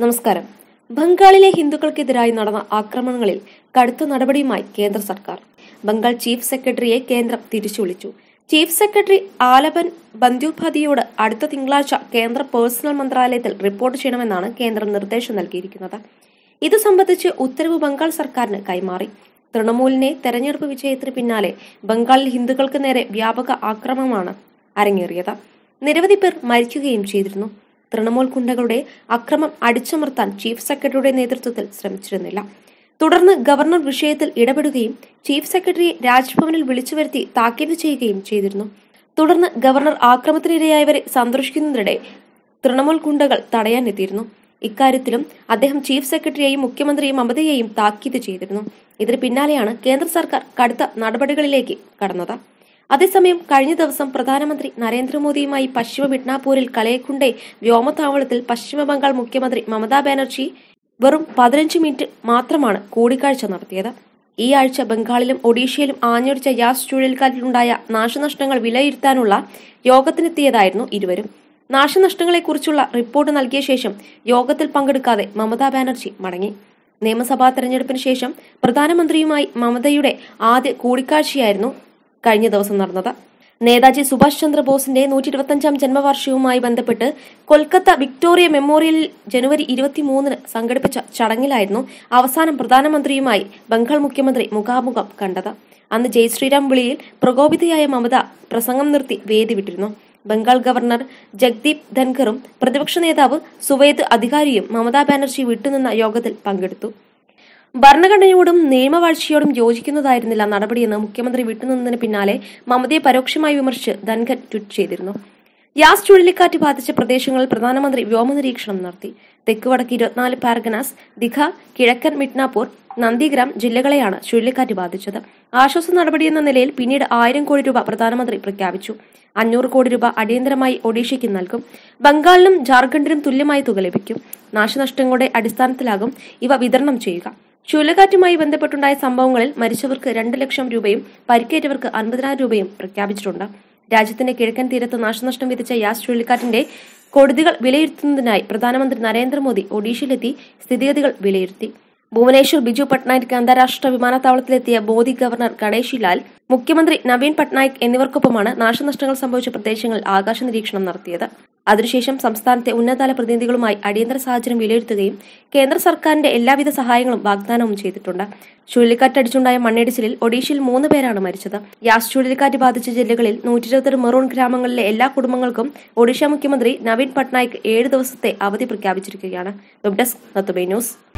നമസ്കാരം ബംഗാളിലെ ഹിന്ദുക്കൾക്കെതിരായി നടന്ന ആക്രമണങ്ങളിൽ കടുത്ത നടപടിയുമായി കേന്ദ്ര സർക്കാർ ബംഗാൾ ചീഫ് സെക്രട്ടറിയെ കേന്ദ്രം തിരിച്ചു വിളിച്ചു ചീഫ് സെക്രട്ടറി ആലപൻ ബന്ദ്യോപാധ്യയോട് അടുത്ത തിങ്കളാഴ്ച കേന്ദ്ര പേഴ്സണൽ മന്ത്രാലയത്തിൽ റിപ്പോർട്ട് ചെയ്യണമെന്നാണ് കേന്ദ്രം നിർദ്ദേശം നൽകിയിരിക്കുന്നത് ഇത് സംബന്ധിച്ച് ഉത്തരവ് ബംഗാൾ സർക്കാരിന് കൈമാറി തൃണമൂലിനെ തെരഞ്ഞെടുപ്പ് വിജയത്തിന് പിന്നാലെ ബംഗാളിൽ ഹിന്ദുക്കൾക്ക് നേരെ വ്യാപക ആക്രമണമാണ് അരങ്ങേറിയത് നിരവധി പേർ മരിക്കുകയും ചെയ്തിരുന്നു തൃണമൂൽ ഗുണ്ടകളുടെ അക്രമം അടിച്ചമർത്താൻ ചീഫ് സെക്രട്ടറിയുടെ നേതൃത്വത്തിൽ ശ്രമിച്ചിരുന്നില്ല തുടർന്ന് ഗവർണർ വിഷയത്തിൽ ഇടപെടുകയും ചീഫ് സെക്രട്ടറിയെ രാജ്ഭവനിൽ വിളിച്ചു വരുത്തി താക്കീത് ചെയ്യുകയും ചെയ്തിരുന്നു തുടർന്ന് ഗവർണർ ആക്രമണത്തിനിരയായവരെ സന്ദർശിക്കുന്നതിനിടെ തൃണമൂൽ ഗുണ്ടകൾ തടയാനെത്തിയിരുന്നു ഇക്കാര്യത്തിലും അദ്ദേഹം ചീഫ് സെക്രട്ടറിയെയും മുഖ്യമന്ത്രിയും മമതയെയും താക്കീത് ചെയ്തിരുന്നു ഇതിന് പിന്നാലെയാണ് കേന്ദ്ര സർക്കാർ കടുത്ത നടപടികളിലേക്ക് കടന്നത് അതേസമയം കഴിഞ്ഞ ദിവസം പ്രധാനമന്ത്രി നരേന്ദ്രമോദിയുമായി പശ്ചിമ മിഡ്നാപൂരിൽ കലയക്കുണ്ടെ വ്യോമതാവളത്തിൽ പശ്ചിമ ബംഗാൾ മുഖ്യമന്ത്രി മമതാ ബാനർജി വെറും പതിനഞ്ച് മിനിറ്റ് മാത്രമാണ് കൂടിക്കാഴ്ച നടത്തിയത് ഈ ആഴ്ച ബംഗാളിലും ഒഡീഷയിലും ആഞ്ഞടിച്ച യാസ് ചുഴലിക്കാറ്റിലുണ്ടായ നാശനഷ്ടങ്ങൾ വിലയിരുത്താനുള്ള യോഗത്തിനെത്തിയതായിരുന്നു ഇരുവരും നാശനഷ്ടങ്ങളെക്കുറിച്ചുള്ള റിപ്പോർട്ട് നൽകിയ ശേഷം യോഗത്തിൽ പങ്കെടുക്കാതെ മമതാ ബാനർജി മടങ്ങി നിയമസഭാ തെരഞ്ഞെടുപ്പിന് ശേഷം പ്രധാനമന്ത്രിയുമായി മമതയുടെ ആദ്യ കൂടിക്കാഴ്ചയായിരുന്നു കഴിഞ്ഞ ദിവസം നടന്നത് നേതാജി സുഭാഷ് ചന്ദ്രബോസിന്റെ നൂറ്റി ഇരുപത്തഞ്ചാം ജന്മവാർഷികവുമായി ബന്ധപ്പെട്ട് കൊൽക്കത്ത വിക്ടോറിയ മെമ്മോറിയലിൽ ജനുവരി ഇരുപത്തിമൂന്നിന് സംഘടിപ്പിച്ച ചടങ്ങിലായിരുന്നു അവസാനം പ്രധാനമന്ത്രിയുമായി ബംഗാൾ മുഖ്യമന്ത്രി മുഖാമുഖം കണ്ടത് അന്ന് ജയ് ശ്രീറാം വിളിയിൽ പ്രകോപിതയായ മമത പ്രസംഗം നിർത്തി വേദി വിട്ടിരുന്നു ബംഗാൾ ഗവർണർ ജഗ്ദീപ് ധൻഖറും പ്രതിപക്ഷ നേതാവ് സുവേദ് അധികാരിയും മമതാ ബാനർജി വിട്ടുനിന്ന യോഗത്തിൽ പങ്കെടുത്തു ഭരണഘടനയോടും നിയമവാഴ്ചയോടും യോജിക്കുന്നതായിരുന്നില്ല നടപടിയെന്ന് മുഖ്യമന്ത്രി വിട്ടുനിന്നതിന് പിന്നാലെ മമതയെ പരോക്ഷമായി വിമർശിച്ച് ധൻഖർ ട്വീറ്റ് ചെയ്തിരുന്നു യാസ് ചുഴലിക്കാറ്റ് ബാധിച്ച പ്രദേശങ്ങളിൽ പ്രധാനമന്ത്രി വ്യോമനിരീക്ഷണം നടത്തി തെക്ക് വടക്ക് ഇരുപത്തിനാല് പാർഗനാസ് ദിഘ കിഴക്കൻ മിഡ്നാപൂർ നന്ദിഗ്രാം ജില്ലകളെയാണ് ചുഴലിക്കാറ്റ് ബാധിച്ചത് ആശ്വാസ നടപടിയെന്ന നിലയിൽ പിന്നീട് ആയിരം കോടി രൂപ പ്രധാനമന്ത്രി പ്രഖ്യാപിച്ചു അഞ്ഞൂറ് കോടി രൂപ അടിയന്തരമായി ഒഡീഷയ്ക്ക് നൽകും ബംഗാളിലും ജാർഖണ്ഡിലും തുല്യമായ തുക ലഭിക്കും നാശനഷ്ടങ്ങളുടെ അടിസ്ഥാനത്തിലാകും ഇവ വിതരണം ചെയ്യുക ചുഴലിക്കാറ്റുമായി ബന്ധപ്പെട്ടുണ്ടായ സംഭവങ്ങളിൽ മരിച്ചവർക്ക് രണ്ട് ലക്ഷം രൂപയും പരിക്കേറ്റവർക്ക് അൻപതിനായിരം രൂപയും പ്രഖ്യാപിച്ചിട്ടുണ്ട് രാജ്യത്തിന്റെ കിഴക്കൻ തീരത്ത് നാശനഷ്ടം വിധിച്ച യാസ് ചുഴലിക്കാറ്റിന്റെ കൊടുതികൾ വിലയിരുത്തുന്നതിനായി പ്രധാനമന്ത്രി നരേന്ദ്രമോദി ഒഡീഷയിലെത്തി സ്ഥിതിഗതികൾ വിലയിരുത്തി ഭുവനേശ്വർ ബിജു പട്നായിക് അന്താരാഷ്ട്ര വിമാനത്താവളത്തിലെത്തിയ മോദി ഗവർണർ ഗണേഷി ലാൽ മുഖ്യമന്ത്രി നവീൻ പട്നായിക് എന്നിവർക്കൊപ്പമാണ് നാശനഷ്ടങ്ങൾ സംഭവിച്ച പ്രദേശങ്ങളിൽ ആകാശ നിരീക്ഷണം നടത്തിയത് അതിനുശേഷം സംസ്ഥാനത്തെ ഉന്നതതല പ്രതിനിധികളുമായി അടിയന്തര സാഹചര്യം വിലയിരുത്തുകയും കേന്ദ്ര സർക്കാരിന്റെ എല്ലാവിധ സഹായങ്ങളും വാഗ്ദാനവും ചെയ്തിട്ടുണ്ട് ചുഴലിക്കാറ്റടിച്ചുണ്ടായ മണ്ണിടിച്ചിലിൽ ഒഡീഷയിൽ മൂന്ന് പേരാണ് മരിച്ചത് യാസ് ചുഴലിക്കാറ്റ് ബാധിച്ച ജില്ലകളിൽ നൂറ്റി ഇരുപത്തി മെറൂൺ ഗ്രാമങ്ങളിലെ എല്ലാ കുടുംബങ്ങൾക്കും ഒഡീഷ മുഖ്യമന്ത്രി നവീൻ പട്നായിക് ഏഴ് ദിവസത്തെ അവധി പ്രഖ്യാപിച്ചിരിക്കുകയാണ് വെബ് ഡെസ്ക് നത്തുബൈ ന്യൂസ്